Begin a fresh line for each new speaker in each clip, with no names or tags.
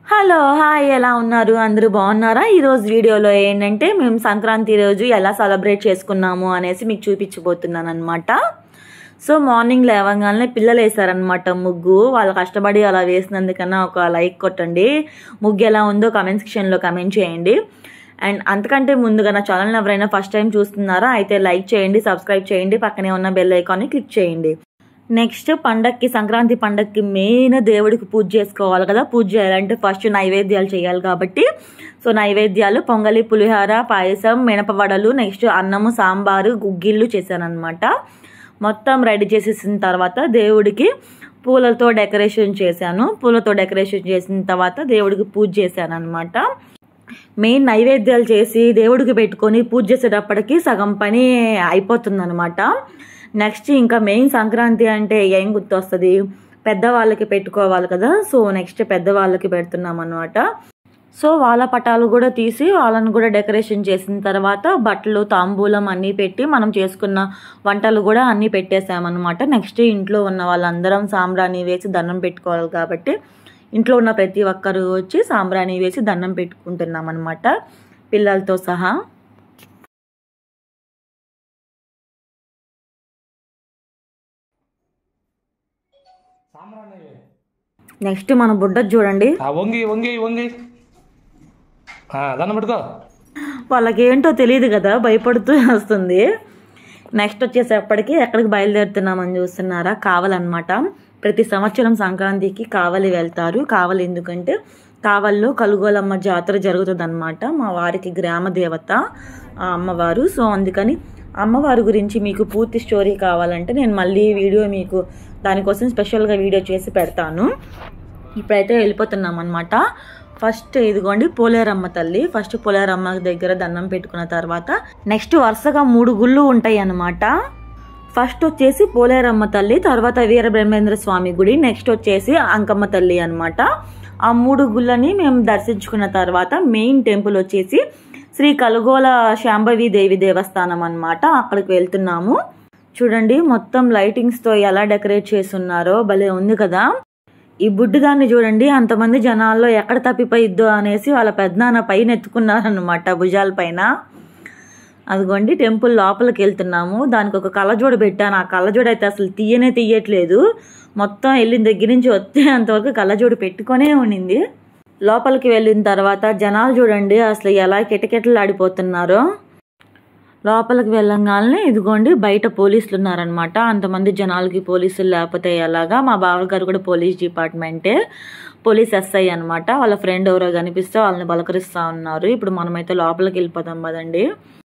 hello hi ఎలా ఉన్నారు అందరూ బాగున్నారా ఈరోజు వీడియోలో ఏంటంటే మేము సంక్రాంతి రోజు ఎలా సెలబ్రేట్ చేసుకున్నాము అనేసి మీకు చూపించబోతున్నాను అనమాట సో మార్నింగ్ లేవగానే పిల్లలు వేసారనమాట ముగ్గు వాళ్ళు కష్టపడి అలా వేసినందుకన్నా ఒక లైక్ కొట్టండి ముగ్గు ఎలా ఉందో కమెంట్ సెక్షన్లో కమెంట్ చేయండి అండ్ అంతకంటే ముందుగా నా ఛానల్ ఎవరైనా ఫస్ట్ టైం చూస్తున్నారా అయితే లైక్ చేయండి సబ్స్క్రైబ్ చేయండి పక్కనే ఉన్న బెల్ ఐకాన్ని క్లిక్ చేయండి నెక్స్ట్ పండక్కి సంక్రాంతి పండక్కి మెయిన్ దేవుడికి పూజ చేసుకోవాలి కదా పూజ చేయాలంటే ఫస్ట్ నైవేద్యాలు చేయాలి కాబట్టి సో నైవేద్యాలు పొంగలి పులిహోర పాయసం మినపవడలు నెక్స్ట్ అన్నము సాంబారు గుగ్గిళ్ళు చేశానమాట మొత్తం రెడీ చేసేసిన తర్వాత దేవుడికి పూలతో డెకరేషన్ చేశాను పూలతో డెకరేషన్ చేసిన తర్వాత దేవుడికి పూజ చేశాను అనమాట మెయిన్ నైవేద్యాలు చేసి దేవుడికి పెట్టుకొని పూజ చేసేటప్పటికి సగం పని అయిపోతుంది అనమాట నెక్స్ట్ ఇంకా మెయిన్ సంక్రాంతి అంటే ఏం గుర్తొస్తుంది పెద్దవాళ్ళకి పెట్టుకోవాలి కదా సో నెక్స్ట్ పెద్దవాళ్ళకి పెడుతున్నాం అనమాట సో వాళ్ళ పటాలు కూడా తీసి వాళ్ళని కూడా డెకరేషన్ చేసిన తర్వాత బట్టలు తాంబూలం అన్నీ పెట్టి మనం చేసుకున్న వంటలు కూడా అన్నీ పెట్టేసామన్నమాట నెక్స్ట్ ఇంట్లో ఉన్న వాళ్ళందరం సాంబ్రాణి వేసి దండం పెట్టుకోవాలి కాబట్టి ఇంట్లో ఉన్న ప్రతి ఒక్కరు వచ్చి సాంబ్రాణి వేసి దండం పెట్టుకుంటున్నాం అనమాట పిల్లలతో సహా
సాంబ్రాణి
నెక్స్ట్ మన బుడ్డ చూడండి
ఆ వంగి వంగి వంగి ఆ, దండం పెట్టుకో
వాళ్ళకి ఏంటో తెలియదు కదా భయపడుతూ వస్తుంది నెక్స్ట్ వచ్చేసేపటికి ఎక్కడికి బయలుదేరుతున్నామని చూస్తున్నారా కావాలన్నమాట ప్రతి సంవత్సరం సంక్రాంతికి కావలి వెళ్తారు కావలి ఎందుకంటే కావల్లో కలుగోలమ్మ జాతర జరుగుతుంది మా వారికి గ్రామ దేవత ఆ అమ్మవారు సో అందుకని అమ్మవారి గురించి మీకు పూర్తి స్టోరీ కావాలంటే నేను మళ్ళీ వీడియో మీకు దానికోసం స్పెషల్గా వీడియో చేసి పెడతాను ఇప్పుడైతే వెళ్ళిపోతున్నాం అనమాట ఫస్ట్ ఇదిగోండి పోలేరమ్మ తల్లి ఫస్ట్ పోలేరమ్మ దగ్గర దండం పెట్టుకున్న తర్వాత నెక్స్ట్ వరుసగా మూడు గుళ్ళు ఉంటాయి అన్నమాట ఫస్ట్ వచ్చేసి పోలేరమ్మ తల్లి తర్వాత వీరబ్రహ్మేంద్ర స్వామి గుడి నెక్స్ట్ వచ్చేసి అంకమ్మ తల్లి అన్నమాట ఆ మూడు గుళ్ళని మేము దర్శించుకున్న తర్వాత మెయిన్ టెంపుల్ వచ్చేసి శ్రీ కలుగోల శాంభవి దేవి దేవస్థానం అన్నమాట అక్కడికి వెళ్తున్నాము చూడండి మొత్తం లైటింగ్స్తో ఎలా డెకరేట్ చేస్తున్నారో భలే ఉంది కదా ఈ బుడ్డిదాన్ని చూడండి అంతమంది జనాల్లో ఎక్కడ తప్పిపోయిద్దో అనేసి వాళ్ళ పెద్దనాన్న పైన ఎత్తుకున్నారనమాట భుజాల పైన అదిగోండి టెంపుల్ లోపలికి వెళ్తున్నాము దానికి ఒక కళ్ళజోడు పెట్టాను ఆ కళ్ళజోడు అయితే అసలు తీయనే తీయట్లేదు మొత్తం వెళ్ళిన దగ్గర నుంచి వస్తే అంతవరకు కళ్ళజోడు పెట్టుకొనే ఉండింది లోపలికి వెళ్ళిన తర్వాత జనాలు చూడండి అసలు ఎలా కిటకిటలు ఆడిపోతున్నారో లోపలికి వెళ్ళంగానే ఇదిగోండి బయట పోలీసులు ఉన్నారనమాట అంతమంది జనాలకి పోలీసులు లేకపోతే ఎలాగా మా బావగారు కూడా పోలీస్ డిపార్ట్మెంటే పోలీస్ ఎస్ఐ అనమాట వాళ్ళ ఫ్రెండ్ ఎవరో కనిపిస్తే వాళ్ళని పలకరిస్తూ ఉన్నారు ఇప్పుడు మనమైతే లోపలికి వెళ్ళిపోతాం కదండి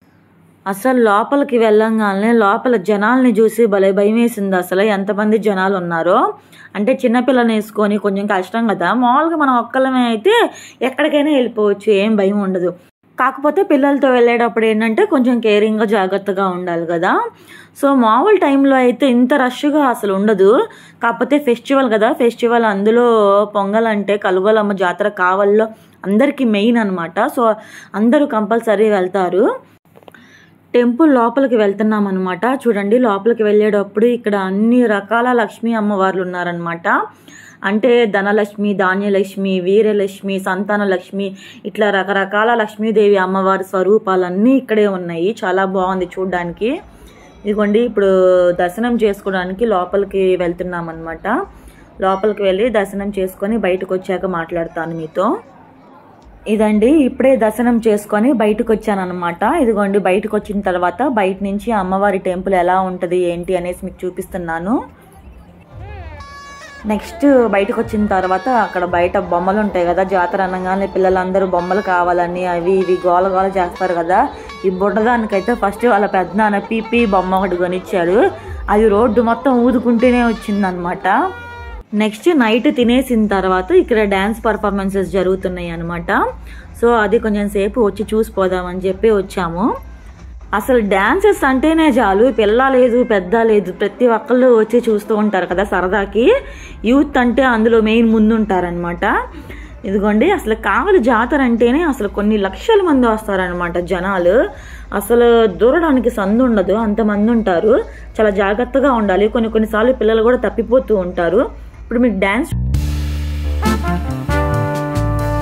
అసలు లోపలికి వెళ్ళంగానే లోపల జనాల్ని చూసి భలే భయం వేసింది అసలు ఎంతమంది జనాలు ఉన్నారో అంటే చిన్నపిల్లని వేసుకొని కొంచెం కష్టం కదా మామూలుగా మనం ఒక్కళ్ళమే అయితే ఎక్కడికైనా వెళ్ళిపోవచ్చు ఏం భయం ఉండదు కాకపోతే పిల్లలతో వెళ్ళేటప్పుడు ఏంటంటే కొంచెం కేరింగ్గా జాగ్రత్తగా ఉండాలి కదా సో మామూలు టైంలో అయితే ఇంత రష్గా అసలు ఉండదు కాకపోతే ఫెస్టివల్ కదా ఫెస్టివల్ అందులో పొంగల్ అంటే కలుగోలమ్మ జాతర కావల్లో అందరికీ మెయిన్ అనమాట సో అందరూ కంపల్సరీ వెళ్తారు టెంపుల్ లోపలికి వెళ్తున్నాం అనమాట చూడండి లోపలికి వెళ్ళేటప్పుడు ఇక్కడ అన్ని రకాల లక్ష్మీ అమ్మవార్లు ఉన్నారనమాట అంటే ధనలక్ష్మి ధాన్యలక్ష్మి వీరలక్ష్మి సంతాన లక్ష్మి ఇట్లా రకరకాల లక్ష్మీదేవి అమ్మవారి స్వరూపాలన్నీ ఇక్కడే ఉన్నాయి చాలా బాగుంది చూడడానికి ఇదిగోండి ఇప్పుడు దర్శనం చేసుకోవడానికి లోపలికి వెళ్తున్నాం అనమాట లోపలికి వెళ్ళి దర్శనం చేసుకొని బయటకు వచ్చాక మాట్లాడతాను మీతో ఇదండి ఇప్పుడే దర్శనం చేసుకొని బయటకు వచ్చాను అనమాట ఇదిగోండి బయటకు వచ్చిన తర్వాత బయట నుంచి అమ్మవారి టెంపుల్ ఎలా ఉంటుంది ఏంటి అనేసి మీకు చూపిస్తున్నాను నెక్స్ట్ బయటకు వచ్చిన తర్వాత అక్కడ బయట బొమ్మలు ఉంటాయి కదా జాతర అనగానే పిల్లలందరూ బొమ్మలు కావాలని అవి ఇవి గోల గోల చేస్తారు కదా ఈ బుడ్డదానికైతే ఫస్ట్ వాళ్ళ పెద్దనాన్న పీపీ బొమ్మ ఒకటి కొనిచ్చాడు అది రోడ్డు మొత్తం ఊదుకుంటూనే వచ్చిందనమాట నెక్స్ట్ నైట్ తినేసిన తర్వాత ఇక్కడ డ్యాన్స్ పర్ఫార్మెన్సెస్ జరుగుతున్నాయి అనమాట సో అది కొంచెం సేపు వచ్చి చూసిపోదామని చెప్పి వచ్చాము అసలు డ్యాన్సెస్ అంటేనే చాలు పిల్ల లేదు పెద్ద లేదు ప్రతి ఒక్కళ్ళు వచ్చి చూస్తూ ఉంటారు కదా సరదాకి యూత్ అంటే అందులో మెయిన్ ముందుంటారనమాట ఇదిగోండి అసలు కావలి జాతర అంటేనే అసలు కొన్ని లక్షల మంది వస్తారనమాట జనాలు అసలు దూరడానికి సందు ఉండదు అంతమంది ఉంటారు చాలా జాగ్రత్తగా ఉండాలి కొన్ని కొన్నిసార్లు పిల్లలు కూడా తప్పిపోతూ ఉంటారు ఇప్పుడు మీకు డ్యాన్స్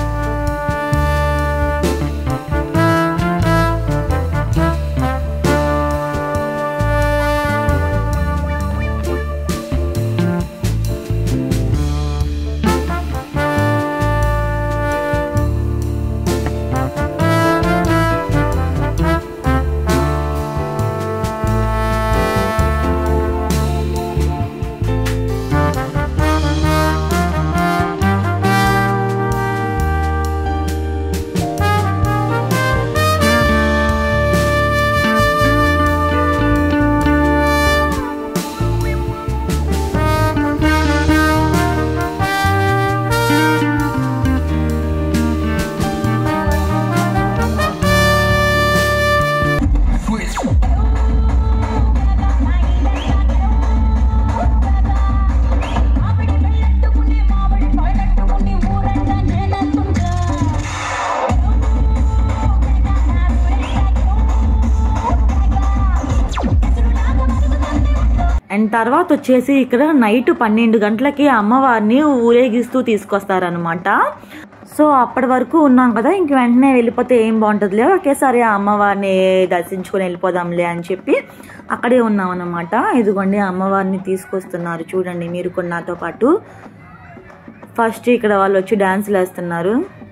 తర్వాత వచ్చేసి ఇక్కడ నైట్ పన్నెండు గంటలకి అమ్మవారిని ఊరేగిస్తూ తీసుకొస్తారనమాట సో అప్పటి వరకు ఉన్నాం కదా ఇంక వెంటనే వెళ్ళిపోతే ఏం బాగుంటుందిలే ఒకేసారి ఆ అమ్మవారిని దర్శించుకొని వెళ్ళిపోదాంలే అని చెప్పి అక్కడే ఉన్నాం అన్నమాట ఇదిగోండి అమ్మవారిని తీసుకొస్తున్నారు చూడండి మీరు కూడా నాతో పాటు ఫస్ట్ ఇక్కడ వాళ్ళు వచ్చి డాన్సులు వేస్తున్నారు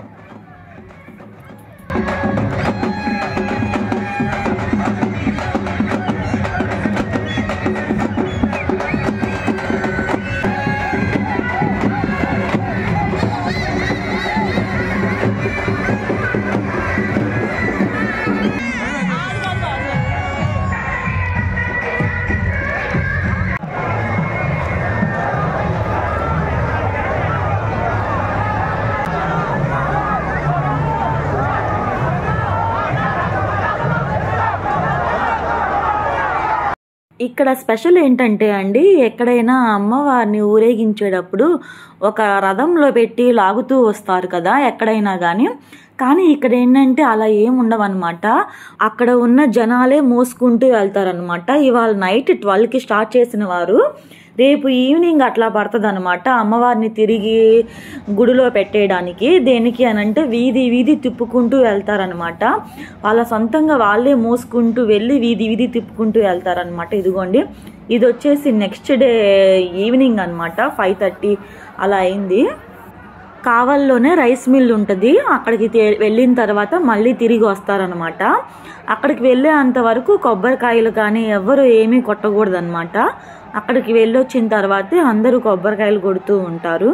ఇక్కడ స్పెషల్ ఏంటంటే అండి ఎక్కడైనా అమ్మవారిని ఊరేగించేటప్పుడు ఒక రథంలో పెట్టి లాగుతూ వస్తారు కదా ఎక్కడైనా కానీ కానీ ఇక్కడ ఏంటంటే అలా ఏం ఉండవన్నమాట అక్కడ ఉన్న జనాలే మోసుకుంటూ వెళ్తారనమాట ఇవాళ నైట్ ట్వెల్వ్కి స్టార్ట్ చేసిన వారు రేపు ఈవినింగ్ అట్లా పడుతుంది అనమాట అమ్మవారిని తిరిగి గుడిలో పెట్టేయడానికి దేనికి అని అంటే వీధి వీధి తిప్పుకుంటూ వెళ్తారనమాట వాళ్ళ సొంతంగా వాళ్ళే మోసుకుంటూ వెళ్ళి వీధి వీధి తిప్పుకుంటూ వెళ్తారనమాట ఇదిగోండి ఇది వచ్చేసి నెక్స్ట్ డే ఈవినింగ్ అనమాట ఫైవ్ థర్టీ అలా అయింది కావల్లోనే రైస్ మిల్ ఉంటుంది అక్కడికి తే- వెళ్ళిన తర్వాత మళ్ళీ తిరిగి వస్తారనమాట అక్కడికి వెళ్ళే అంతవరకు కొబ్బరికాయలు కానీ ఎవ్వరు ఏమీ కొట్టకూడదు అనమాట అక్కడికి వెళ్ళి వచ్చిన తర్వాతే అందరూ కొబ్బరికాయలు కొడుతూ ఉంటారు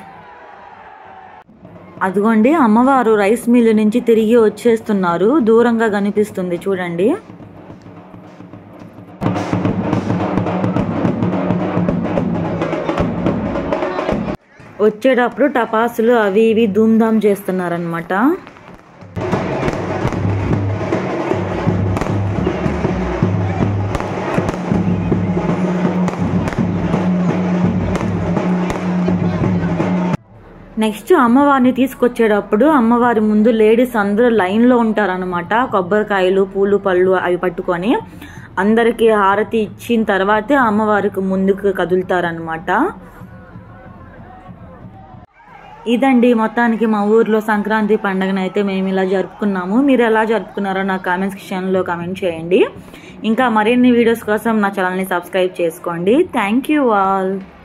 అదిగోండి అమ్మవారు రైస్ మిల్ నుంచి తిరిగి వచ్చేస్తున్నారు దూరంగా కనిపిస్తుంది చూడండి వచ్చేటప్పుడు టపాసులు అవి ఇవి ధూమ్ధామ్ చేస్తున్నారనమాట నెక్స్ట్ అమ్మవారిని తీసుకొచ్చేటప్పుడు అమ్మవారి ముందు లేడీస్ అందరూ లైన్లో ఉంటారనమాట కొబ్బరికాయలు పూలు పళ్ళు అవి పట్టుకొని అందరికీ హారతి ఇచ్చిన తర్వాతే అమ్మవారికి ముందుకు కదులుతారనమాట ఇదండి మొత్తానికి మా ఊర్లో సంక్రాంతి పండుగను అయితే మేము ఇలా జరుపుకున్నాము మీరు ఎలా జరుపుకున్నారో నా కామెంట్స్ సెక్షన్లో కామెంట్ చేయండి ఇంకా మరిన్ని వీడియోస్ కోసం నా ఛానల్ని సబ్స్క్రైబ్ చేసుకోండి థ్యాంక్ యూ ఆల్